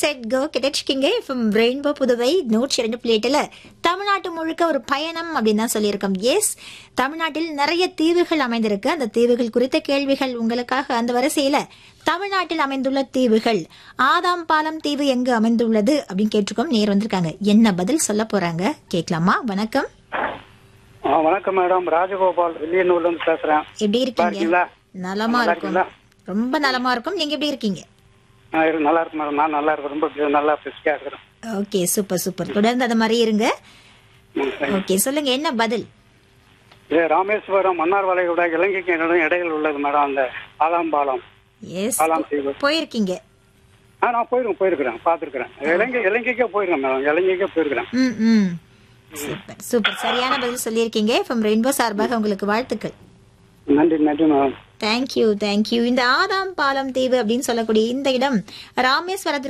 Set go கிடைச்சிக்கிங்க from rainbow Puduvai நூற்றி இரண்டு பிளேட்டில் தமிழ்நாட்டு முழுக்க ஒரு பயணம் அப்படின்னு தான் சொல்லியிருக்கோம் எஸ் தமிழ்நாட்டில் நிறைய தீவுகள் அமைந்திருக்கு அந்த தீவுகள் குறித்த கேள்விகள் உங்களுக்காக அந்த வரிசையில தமிழ்நாட்டில் அமைந்துள்ள தீவுகள் ஆதாம் பாலம் தீவு எங்கு அமைந்துள்ளது அப்படின்னு கேட்டிருக்கோம் நேர் வந்திருக்காங்க என்ன பதில் சொல்ல போறாங்க கேட்கலாமா வணக்கம் ஆ, வணக்கம் மேடம் ராஜகோபால் வில்லியனூர்ல இருந்து பேசுறேன் எப்படி இருக்கீங்க இருக்கீங்களா? நலமா நல்லா இருக்கும் இருக்கீங்களா? ரொம்ப நலமா இருக்கும் நீங்க எப்படி இருக்கீங்க ஆ, இரு- நல்லா இருக்கு மேடம் நான் நல்லா இருக்கேன் ரொம்ப நல்லா பிரிஸ்கா இருக்கிறேன் ஓகே சூப்பர் சூப்பர் தொடர்ந்து அது மாதிரி இருங்க ம், சரி. ஓகே சொல்லுங்க என்ன பதில் இது ராமேஸ்வரம் மன்னார் வளைகுடா இலங்கைக்கு இடம் இடையில் உள்ளது மேடம் அந்த ஆலாம்பாலம் எஸ் ஆலாம் தீவு போயிருக்கீங்க ஆ நான் போயிருக்கேன் போயிருக்கிறேன் பார்த்துருக்கிறேன் இலங்கை இலங்கைக்கே போயிருக்கேன் மேடம் இலங்கைக்கே போயிருக்கிறேன் ம் ம் சூப்பர் சூப்பர் சரியான பதில் சொல்லியிருக்கீங்க ஃப்ரம் ரெயின்போ சார்பாக உங்களுக்கு வாழ்த்துக்கள் நன்றி நன்றி மேடம் தேங்க்யூ தேங்க்யூ இந்த ஆதாம் பாலம் தீவு அப்படின்னு சொல்லக்கூடிய இந்த இடம் ராமேஸ்வரத்திற்கு